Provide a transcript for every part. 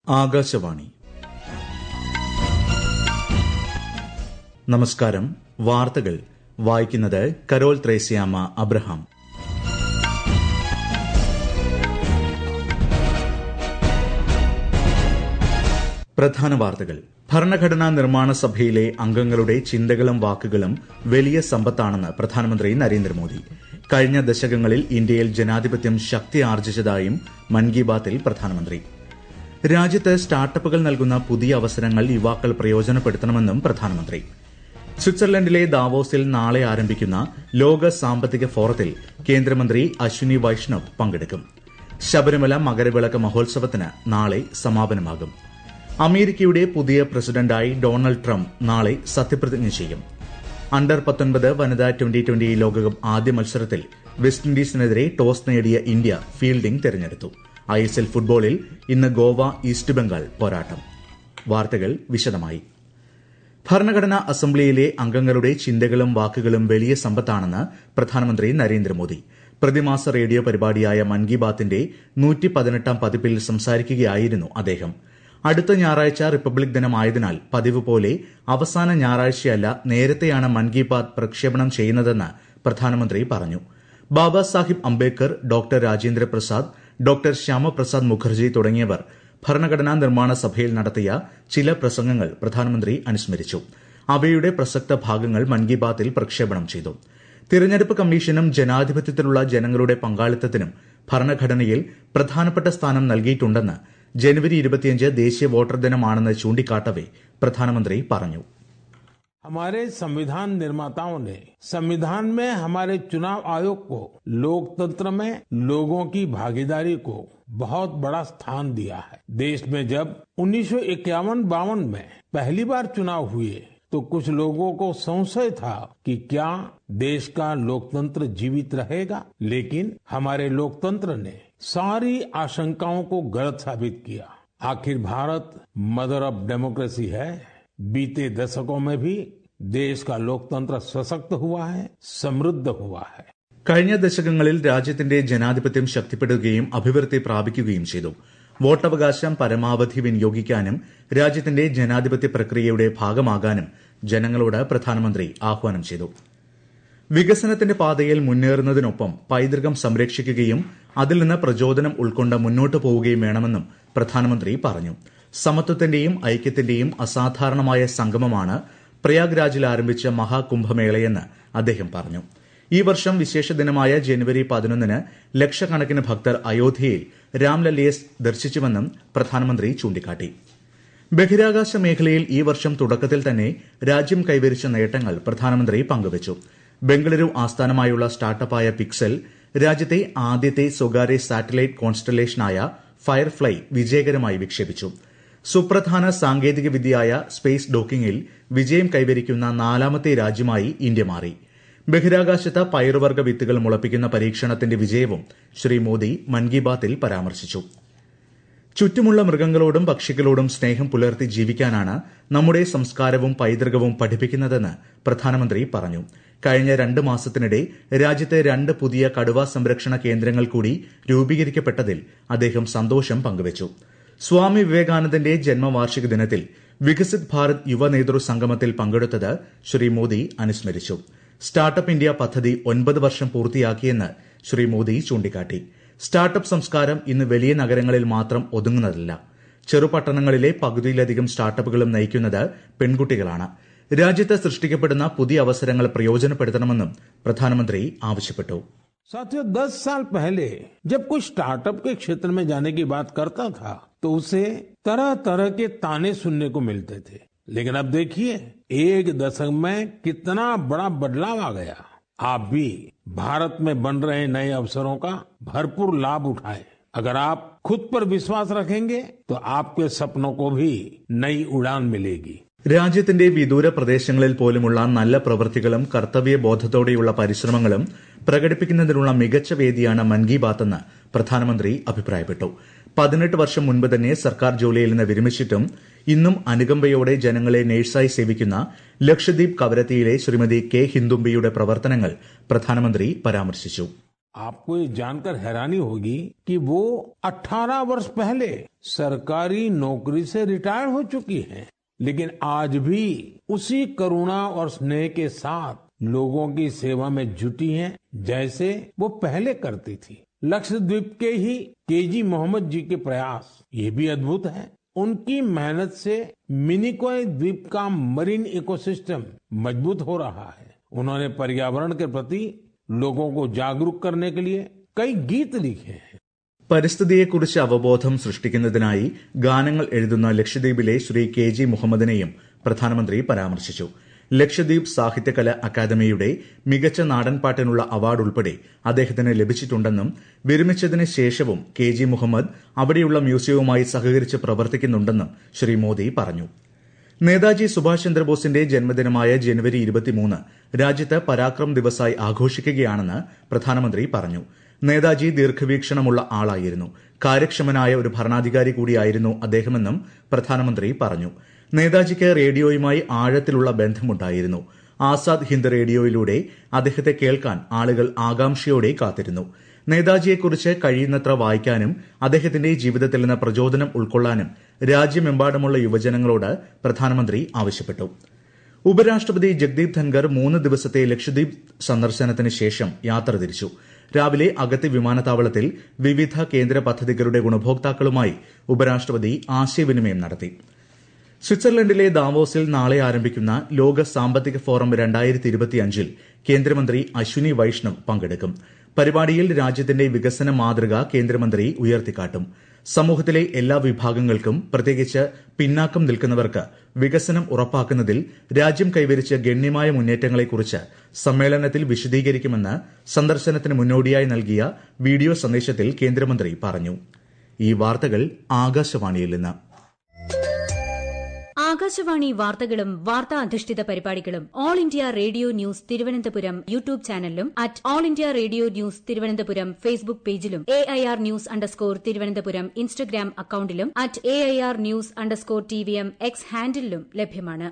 ആകാശവാണി നമസ്കാരം വാർത്തകൾ വായിക്കുന്നത് കരോൾ ത്രേസ്യാമ്മ അബ്രഹാം പ്രധാന വാർത്തകൾ ഭരണഘടനാ നിർമ്മാണ സഭയിലെ അംഗങ്ങളുടെ ചിന്തകളും വാക്കുകളും വലിയ സമ്പത്താണെന്ന് പ്രധാനമന്ത്രി നരേന്ദ്രമോദി കഴിഞ്ഞ ദശകങ്ങളിൽ ഇന്ത്യയിൽ ജനാധിപത്യം ശക്തി ആർജിച്ചതായും മൻ കി ബാത്തിൽ പ്രധാനമന്ത്രി രാജ്യത്ത് സ്റ്റാർട്ടപ്പുകൾ നൽകുന്ന പുതിയ അവസരങ്ങൾ യുവാക്കൾ പ്രയോജനപ്പെടുത്തണമെന്നും പ്രധാനമന്ത്രി സ്വിറ്റ്സർലൻഡിലെ ദാവോസിൽ നാളെ ആരംഭിക്കുന്ന ലോക സാമ്പത്തിക ഫോറത്തിൽ കേന്ദ്രമന്ത്രി അശ്വിനി വൈഷ്ണവ് പങ്കെടുക്കും ശബരിമല മകരവിളക്ക് മഹോത്സവത്തിന് നാളെ സമാപനമാകും അമേരിക്കയുടെ പുതിയ പ്രസിഡന്റായി ഡൊണാൾഡ് ട്രംപ് നാളെ സത്യപ്രതിജ്ഞ ചെയ്യും അണ്ടർ പത്തൊൻപത് വനിതാ ട്വന്റി ട്വന്റി ലോകകപ്പ് ആദ്യ മത്സരത്തിൽ വെസ്റ്റ് ഇൻഡീസിനെതിരെ ടോസ് നേടിയ ഇന്ത്യ ഫീൽഡിംഗ് തെരഞ്ഞെടുത്തു ഐ എസ് എൽ ഫുട്ബോളിൽ ഇന്ന് ഗോവ ഈസ്റ്റ് ബംഗാൾ പോരാട്ടം വാർത്തകൾ വിശദമായി ഭരണഘടനാ അസംബ്ലിയിലെ അംഗങ്ങളുടെ ചിന്തകളും വാക്കുകളും വലിയ സമ്പത്താണെന്ന് പ്രധാനമന്ത്രി നരേന്ദ്രമോദി പ്രതിമാസ റേഡിയോ പരിപാടിയായ മൻ കി ബാത്തിന്റെ നൂറ്റി പതിനെട്ടാം പതിപ്പിൽ സംസാരിക്കുകയായിരുന്നു അദ്ദേഹം അടുത്ത ഞായറാഴ്ച റിപ്പബ്ലിക് ദിനമായതിനാൽ പതിവ് പോലെ അവസാന ഞായറാഴ്ചയല്ല നേരത്തെയാണ് മൻ കി ബാത് പ്രക്ഷേപണം ചെയ്യുന്നതെന്ന് പ്രധാനമന്ത്രി പറഞ്ഞു ബാബാ സാഹിബ് അംബേദ്കർ ഡോക്ടർ രാജേന്ദ്ര പ്രസാദ് ഡോക്ടർ ശ്യാമപ്രസാദ് മുഖർജി തുടങ്ങിയവർ ഭരണഘടനാ നിർമ്മാണ സഭയിൽ നടത്തിയ ചില പ്രസംഗങ്ങൾ പ്രധാനമന്ത്രി അനുസ്മരിച്ചു അവയുടെ പ്രസക്ത ഭാഗങ്ങൾ മൻ കി ബാത്തിൽ പ്രക്ഷേപണം ചെയ്തു തിരഞ്ഞെടുപ്പ് കമ്മീഷനും ജനാധിപത്യത്തിലുള്ള ജനങ്ങളുടെ പങ്കാളിത്തത്തിനും ഭരണഘടനയിൽ പ്രധാനപ്പെട്ട സ്ഥാനം നൽകിയിട്ടുണ്ടെന്ന് ജനുവരി ഇരുപത്തിയഞ്ച് ദേശീയ വോട്ടർ ദിനമാണെന്ന് ചൂണ്ടിക്കാട്ടവെ പ്രധാനമന്ത്രി പറഞ്ഞു हमारे संविधान निर्माताओं ने संविधान में हमारे चुनाव आयोग को लोकतंत्र में लोगों की भागीदारी को बहुत बड़ा स्थान दिया है देश में जब उन्नीस बावन में पहली बार चुनाव हुए तो कुछ लोगों को संशय था कि क्या देश का लोकतंत्र जीवित रहेगा लेकिन हमारे लोकतंत्र ने सारी आशंकाओं को गलत साबित किया आखिर भारत मदर ऑफ डेमोक्रेसी है बीते दशकों में भी देश का लोकतंत्र सशक्त हुआ है समृद्ध हुआ है കഴിഞ്ഞ ദശകങ്ങളിൽ രാജ്യത്തിന്റെ ജനാധിപത്യം ശക്തിപ്പെടുകയും അഭിവൃദ്ധി പ്രാപിക്കുകയും ചെയ്തു വോട്ടവകാശം പരമാവധി വിനിയോഗിക്കാനും രാജ്യത്തിന്റെ ജനാധിപത്യ പ്രക്രിയയുടെ ഭാഗമാകാനും ജനങ്ങളോട് പ്രധാനമന്ത്രി ആഹ്വാനം ചെയ്തു വികസനത്തിന്റെ പാതയിൽ മുന്നേറുന്നതിനൊപ്പം പൈതൃകം സംരക്ഷിക്കുകയും അതിൽ നിന്ന് പ്രചോദനം ഉൾക്കൊണ്ട് മുന്നോട്ട് പോവുകയും വേണമെന്നും പ്രധാനമന്ത്രി പറഞ്ഞു സമത്വത്തിന്റെയും ഐക്യത്തിന്റെയും അസാധാരണമായ സംഗമമാണ് പ്രയാഗ്രാജിൽ ആരംഭിച്ച മഹാകുംഭമേളയെന്ന് അദ്ദേഹം പറഞ്ഞു ഈ വർഷം വിശേഷ ദിനമായ ജനുവരി പതിനൊന്നിന് ലക്ഷക്കണക്കിന് ഭക്തർ അയോധ്യയിൽ രാംലല്ലയെ ദർശിച്ചുവെന്നും പ്രധാനമന്ത്രി ചൂണ്ടിക്കാട്ടി ബഹിരാകാശ മേഖലയിൽ ഈ വർഷം തുടക്കത്തിൽ തന്നെ രാജ്യം കൈവരിച്ച നേട്ടങ്ങൾ പ്രധാനമന്ത്രി പങ്കുവച്ചു ബംഗളൂരു ആസ്ഥാനമായുള്ള സ്റ്റാർട്ടപ്പായ പിക്സൽ രാജ്യത്തെ ആദ്യത്തെ സ്വകാര്യ സാറ്റലൈറ്റ് കോൺസ്റ്റലേഷനായ ഫയർഫ്ലൈ വിജയകരമായി വിക്ഷേപിച്ചു സുപ്രധാന സാങ്കേതിക വിദ്യയായ സ്പേസ് ഡോക്കിംഗിൽ വിജയം കൈവരിക്കുന്ന നാലാമത്തെ രാജ്യമായി ഇന്ത്യ മാറി ബഹിരാകാശത്ത് പയറുവർഗ്ഗ വിത്തുകൾ മുളപ്പിക്കുന്ന പരീക്ഷണത്തിന്റെ വിജയവും ശ്രീ മോദി മൻ കി ബാത്തിൽ പരാമർശിച്ചു ചുറ്റുമുള്ള മൃഗങ്ങളോടും പക്ഷികളോടും സ്നേഹം പുലർത്തി ജീവിക്കാനാണ് നമ്മുടെ സംസ്കാരവും പൈതൃകവും പഠിപ്പിക്കുന്നതെന്ന് പ്രധാനമന്ത്രി പറഞ്ഞു കഴിഞ്ഞ രണ്ട് മാസത്തിനിടെ രാജ്യത്ത് രണ്ട് പുതിയ കടുവ സംരക്ഷണ കേന്ദ്രങ്ങൾ കൂടി രൂപീകരിക്കപ്പെട്ടതിൽ അദ്ദേഹം സന്തോഷം പങ്കുവച്ചു സ്വാമി വിവേകാനന്ദന്റെ ജന്മവാർഷിക ദിനത്തിൽ വികസിത് ഭാരത് യുവ നേതൃ സംഗമത്തിൽ പങ്കെടുത്തത് ശ്രീ മോദി അനുസ്മരിച്ചു സ്റ്റാർട്ടപ്പ് ഇന്ത്യ പദ്ധതി ഒൻപത് വർഷം പൂർത്തിയാക്കിയെന്ന് ശ്രീ മോദി ചൂണ്ടിക്കാട്ടി സ്റ്റാർട്ടപ്പ് സംസ്കാരം ഇന്ന് വലിയ നഗരങ്ങളിൽ മാത്രം ഒതുങ്ങുന്നതല്ല ചെറുപട്ടണങ്ങളിലെ പകുതിയിലധികം സ്റ്റാർട്ടപ്പുകളും നയിക്കുന്നത് പെൺകുട്ടികളാണ് രാജ്യത്ത് സൃഷ്ടിക്കപ്പെടുന്ന പുതിയ അവസരങ്ങൾ പ്രയോജനപ്പെടുത്തണമെന്നും പ്രധാനമന്ത്രി ആവശ്യപ്പെട്ടു साथियों दस साल पहले जब कोई स्टार्टअप के क्षेत्र में जाने की बात करता था तो उसे तरह तरह के ताने सुनने को मिलते थे लेकिन अब देखिए एक दशक में कितना बड़ा बदलाव आ गया आप भी भारत में बन रहे नए अवसरों का भरपूर लाभ उठाएं अगर आप खुद पर विश्वास रखेंगे तो आपके सपनों को भी नई उड़ान मिलेगी രാജ്യത്തിന്റെ വിദൂര പ്രദേശങ്ങളിൽ പോലുമുള്ള നല്ല പ്രവൃത്തികളും കർത്തവ്യബോധത്തോടെയുള്ള പരിശ്രമങ്ങളും പ്രകടിപ്പിക്കുന്നതിനുള്ള മികച്ച വേദിയാണ് മൻ കി ബാത്ത് എന്ന് പ്രധാനമന്ത്രി അഭിപ്രായപ്പെട്ടു പതിനെട്ട് വർഷം മുൻപ് തന്നെ സർക്കാർ ജോലിയിൽ നിന്ന് വിരമിച്ചിട്ടും ഇന്നും അനുകമ്പയോടെ ജനങ്ങളെ നഴ്സായി സേവിക്കുന്ന ലക്ഷദ്വീപ് കവരത്തിയിലെ ശ്രീമതി കെ ഹിന്ദുംബിയുടെ പ്രവർത്തനങ്ങൾ പ്രധാനമന്ത്രി പരാമർശിച്ചു आपको ये जानकर हैरानी होगी कि वो 18 वर्ष पहले सरकारी नौकरी से रिटायर हो चुकी हैं लेकिन आज भी उसी करुणा और स्नेह के साथ लोगों की सेवा में जुटी हैं जैसे वो पहले करती थी लक्षद्वीप के ही केजी मोहम्मद जी के प्रयास ये भी अद्भुत है उनकी मेहनत से मिनिकोय द्वीप का मरीन इकोसिस्टम मजबूत हो रहा है उन्होंने पर्यावरण के प्रति लोगों को जागरूक करने के लिए कई गीत लिखे हैं പരിസ്ഥിതിയെക്കുറിച്ച് അവബോധം സൃഷ്ടിക്കുന്നതിനായി ഗാനങ്ങൾ എഴുതുന്ന ലക്ഷദ്വീപിലെ ശ്രീ കെ ജി മുഹമ്മദിനെയും പ്രധാനമന്ത്രി പരാമർശിച്ചു ലക്ഷദ്വീപ് സാഹിത്യകല അക്കാദമിയുടെ മികച്ച നാടൻപാട്ടിനുള്ള അവാർഡ് ഉൾപ്പെടെ അദ്ദേഹത്തിന് ലഭിച്ചിട്ടുണ്ടെന്നും വിരമിച്ചതിന് ശേഷവും കെ ജി മുഹമ്മദ് അവിടെയുള്ള മ്യൂസിയവുമായി സഹകരിച്ച് പ്രവർത്തിക്കുന്നുണ്ടെന്നും ശ്രീ മോദി പറഞ്ഞു നേതാജി സുഭാഷ് ചന്ദ്രബോസിന്റെ ജന്മദിനമായ ജനുവരി ഇരുപത്തിമൂന്ന് രാജ്യത്ത് പരാക്രം ദിവസായി ആഘോഷിക്കുകയാണെന്ന് പ്രധാനമന്ത്രി പറഞ്ഞു നേതാജി ദീർഘവീക്ഷണമുള്ള ആളായിരുന്നു കാര്യക്ഷമനായ ഒരു ഭരണാധികാരി കൂടിയായിരുന്നു അദ്ദേഹമെന്നും പ്രധാനമന്ത്രി പറഞ്ഞു നേതാജിക്ക് റേഡിയോയുമായി ആഴത്തിലുള്ള ബന്ധമുണ്ടായിരുന്നു ആസാദ് ഹിന്ദ് റേഡിയോയിലൂടെ അദ്ദേഹത്തെ കേൾക്കാൻ ആളുകൾ ആകാംക്ഷയോടെ കാത്തിരുന്നു നേതാജിയെക്കുറിച്ച് കഴിയുന്നത്ര വായിക്കാനും അദ്ദേഹത്തിന്റെ ജീവിതത്തിൽ നിന്ന് പ്രചോദനം ഉൾക്കൊള്ളാനും രാജ്യമെമ്പാടുമുള്ള യുവജനങ്ങളോട് പ്രധാനമന്ത്രി ആവശ്യപ്പെട്ടു ഉപരാഷ്ട്രപതി ജഗ്ദീപ് ധൻകർ മൂന്ന് ദിവസത്തെ ലക്ഷദ്വീപ് സന്ദർശനത്തിന് ശേഷം യാത്ര തിരിച്ചു രാവിലെ അഗത്തി വിമാനത്താവളത്തിൽ വിവിധ കേന്ദ്ര പദ്ധതികളുടെ ഗുണഭോക്താക്കളുമായി ഉപരാഷ്ട്രപതി ആശയവിനിമയം നടത്തി സ്വിറ്റ്സർലൻഡിലെ ദാവോസിൽ നാളെ ആരംഭിക്കുന്ന ലോക സാമ്പത്തിക ഫോറം രണ്ടായിരത്തി ഇരുപത്തിയഞ്ചിൽ കേന്ദ്രമന്ത്രി അശ്വിനി വൈഷ്ണവ് പങ്കെടുക്കും പരിപാടിയിൽ രാജ്യത്തിന്റെ വികസന മാതൃക കേന്ദ്രമന്ത്രി ഉയർത്തിക്കാട്ടും സമൂഹത്തിലെ എല്ലാ വിഭാഗങ്ങൾക്കും പ്രത്യേകിച്ച് പിന്നാക്കം നിൽക്കുന്നവർക്ക് വികസനം ഉറപ്പാക്കുന്നതിൽ രാജ്യം കൈവരിച്ച ഗണ്യമായ മുന്നേറ്റങ്ങളെക്കുറിച്ച് സമ്മേളനത്തിൽ വിശദീകരിക്കുമെന്ന് സന്ദർശനത്തിന് മുന്നോടിയായി നൽകിയ വീഡിയോ സന്ദേശത്തിൽ കേന്ദ്രമന്ത്രി പറഞ്ഞു ഈ വാർത്തകൾ ആകാശവാണിയിൽ നിന്ന് ആകാശവാണി വാർത്തകളും വാർത്താ അധിഷ്ഠിത പരിപാടികളും all India radio news Thiruvananthapuram YouTube ചാനലിലും at all India radio news Thiruvananthapuram Facebook പേജിലും A I R news underscore Thiruvananthapuram Instagram അക്കൌണ്ടിലും at A I R news underscore T V M X ഹാൻഡിലും ലഭ്യമാണ്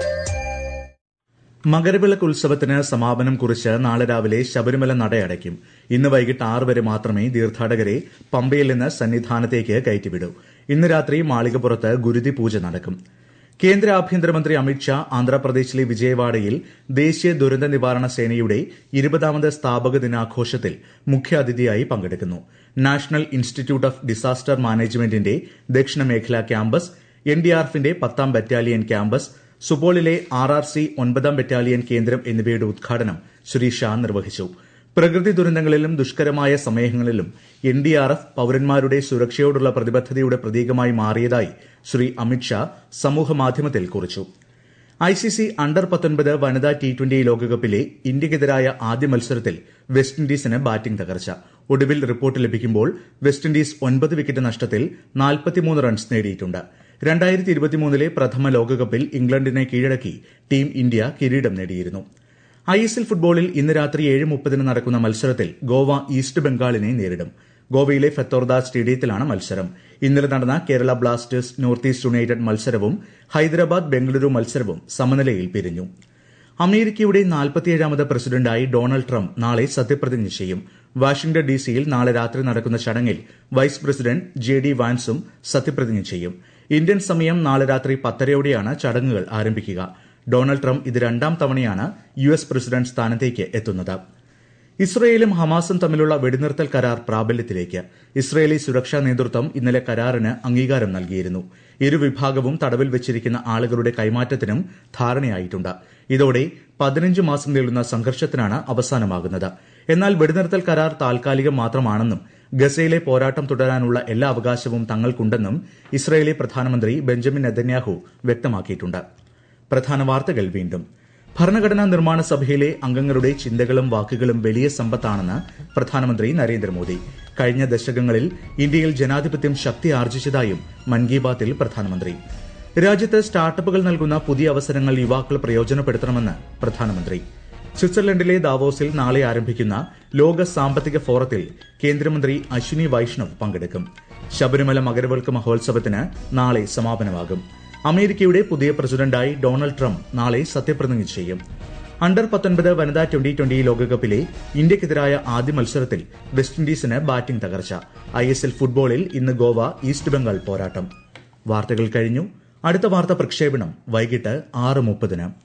മകരവിളക്ക് ഉത്സവത്തിന് സമാപനം കുറിച്ച് നാളെ രാവിലെ ശബരിമല നടയടയ്ക്കും ഇന്ന് വൈകിട്ട് ആറ് വരെ മാത്രമേ തീർത്ഥാടകരെ പമ്പയിൽ നിന്ന് സന്നിധാനത്തേക്ക് കയറ്റിവിടൂ ഇന്ന് രാത്രി മാളികപ്പുറത്ത് ഗുരുതി പൂജ നടക്കും കേന്ദ്ര ആഭ്യന്തരമന്ത്രി അമിത്ഷാ ആന്ധ്രാപ്രദേശിലെ വിജയവാഡയിൽ ദേശീയ ദുരന്ത നിവാരണ സേനയുടെ ഇരുപതാമത് സ്ഥാപക ദിനാഘോഷത്തിൽ മുഖ്യാതിഥിയായി പങ്കെടുക്കുന്നു നാഷണൽ ഇൻസ്റ്റിറ്റ്യൂട്ട് ഓഫ് ഡിസാസ്റ്റർ മാനേജ്മെന്റിന്റെ ദക്ഷിണ മേഖലാ ക്യാമ്പസ് എൻഡിആർഎഫിന്റെ പത്താം ബറ്റാലിയൻ ക്യാമ്പസ് സുപോളിലെ ആർ ആർ സി ഒൻപതാം ബറ്റാലിയൻ കേന്ദ്രം എന്നിവയുടെ ഉദ്ഘാടനം ശ്രീ ഷാ നിർവഹിച്ചു പ്രകൃതി ദുരന്തങ്ങളിലും ദുഷ്കരമായ സമയങ്ങളിലും എൻ ഡി ആർ എഫ് പൌരന്മാരുടെ സുരക്ഷയോടുള്ള പ്രതിബദ്ധതയുടെ പ്രതീകമായി മാറിയതായി ശ്രീ അമിത്ഷാ സമൂഹമാധ്യമത്തിൽ കുറിച്ചു ഐസിസി അണ്ടർ പത്തൊൻപത് വനിതാ ടി ട്വന്റി ലോകകപ്പിലെ ഇന്ത്യക്കെതിരായ ആദ്യ മത്സരത്തിൽ വെസ്റ്റ് ഇൻഡീസിന് ബാറ്റിംഗ് തകർച്ച ഒടുവിൽ റിപ്പോർട്ട് ലഭിക്കുമ്പോൾ വെസ്റ്റ് ഇൻഡീസ് ഒൻപത് വിക്കറ്റ് നഷ്ടത്തിൽ നാൽപ്പത്തിമൂന്ന് റൺസ് നേടിയിട്ടുണ്ട് രണ്ടായിരത്തി ഇരുപത്തിമൂന്നിലെ പ്രഥമ ലോകകപ്പിൽ ഇംഗ്ലണ്ടിനെ കീഴടക്കി ടീം ഇന്ത്യ കിരീടം നേടിയിരുന്നു ഐ എസ് എൽ ഫുട്ബോളിൽ ഇന്ന് രാത്രി ഏഴ് മുപ്പതിന് നടക്കുന്ന മത്സരത്തിൽ ഗോവ ഈസ്റ്റ് ബംഗാളിനെ നേരിടും ഗോവയിലെ ഫത്തോർദ സ്റ്റേഡിയത്തിലാണ് മത്സരം ഇന്നലെ നടന്ന Kerala Blasters north east united മത്സരവും ഹൈദരാബാദ് ബംഗളൂരു മത്സരവും സമനിലയിൽ പിരിഞ്ഞു അമേരിക്കയുടെ നാൽപ്പത്തിയേഴാമത് പ്രസിഡന്റായി ഡൊണാൾഡ് ട്രംപ് നാളെ സത്യപ്രതിജ്ഞ ചെയ്യും വാഷിംഗ്ടൺ ഡിസിയിൽ നാളെ രാത്രി നടക്കുന്ന ചടങ്ങിൽ വൈസ് പ്രസിഡന്റ് ജെ ഡി വാൻസും സത്യപ്രതിജ്ഞ ചെയ്യും ഇന്ത്യൻ സമയം നാളെ രാത്രി പത്തരയോടെയാണ് ചടങ്ങുകൾ ആരംഭിക്കുക ഡൊണാൾഡ് ട്രംപ് ഇത് രണ്ടാം തവണയാണ് യു എസ് പ്രസിഡന്റ് സ്ഥാനത്തേക്ക് എത്തുന്നത് ഇസ്രയേലും ഹമാസും തമ്മിലുള്ള വെടിനിർത്തൽ കരാർ പ്രാബല്യത്തിലേക്ക് ഇസ്രയേലി സുരക്ഷാ നേതൃത്വം ഇന്നലെ കരാറിന് അംഗീകാരം നൽകിയിരുന്നു ഇരുവിഭാഗവും തടവിൽ വെച്ചിരിക്കുന്ന ആളുകളുടെ കൈമാറ്റത്തിനും ധാരണയായിട്ടുണ്ട് ഇതോടെ പതിനഞ്ച് മാസം നീളുന്ന സംഘർഷത്തിനാണ് അവസാനമാകുന്നത് എന്നാൽ വെടിനിർത്തൽ കരാർ താൽക്കാലികം മാത്രമാണെന്നും ഗസയിലെ പോരാട്ടം തുടരാനുള്ള എല്ലാ അവകാശവും തങ്ങൾക്കുണ്ടെന്നും ഇസ്രയേലി പ്രധാനമന്ത്രി ബെഞ്ചമിൻ നെതന്യാഹു വ്യക്തമാക്കിയിട്ടുണ്ട് പ്രധാന വാർത്തകൾ വീണ്ടും ഭരണഘടനാ നിർമ്മാണ സഭയിലെ അംഗങ്ങളുടെ ചിന്തകളും വാക്കുകളും വലിയ സമ്പത്താണെന്ന് പ്രധാനമന്ത്രി നരേന്ദ്രമോദി കഴിഞ്ഞ ദശകങ്ങളിൽ ഇന്ത്യയിൽ ജനാധിപത്യം ശക്തി ആർജിച്ചതായും മൻ കി ബാത്തിൽ പ്രധാനമന്ത്രി രാജ്യത്ത് സ്റ്റാർട്ടപ്പുകൾ നൽകുന്ന പുതിയ അവസരങ്ങൾ യുവാക്കൾ പ്രയോജനപ്പെടുത്തണമെന്ന് പ്രധാനമന്ത്രി സ്വിറ്റ്സർലൻഡിലെ ദാവോസിൽ നാളെ ആരംഭിക്കുന്ന ലോക സാമ്പത്തിക ഫോറത്തിൽ കേന്ദ്രമന്ത്രി അശ്വിനി വൈഷ്ണവ് പങ്കെടുക്കും ശബരിമല മകരവിളക്ക് മഹോത്സവത്തിന് നാളെ സമാപനമാകും അമേരിക്കയുടെ പുതിയ പ്രസിഡന്റായി ഡൊണാൾഡ് ട്രംപ് നാളെ സത്യപ്രതിജ്ഞ ചെയ്യും അണ്ടർ പത്തൊൻപത് വനിതാ ട്വന്റി ട്വന്റി ലോകകപ്പിലെ ഇന്ത്യക്കെതിരായ ആദ്യ മത്സരത്തിൽ വെസ്റ്റ് ഇൻഡീസിന് ബാറ്റിംഗ് തകർച്ച ഐ എസ് എൽ ഫുട്ബോളിൽ ഇന്ന് ഗോവ ഈസ്റ്റ് ബംഗാൾ പോരാട്ടം വാർത്തകൾ കഴിഞ്ഞു അടുത്ത വാർത്ത പ്രക്ഷേപണം വൈകിട്ട് ആറ് മുപ്പതിന്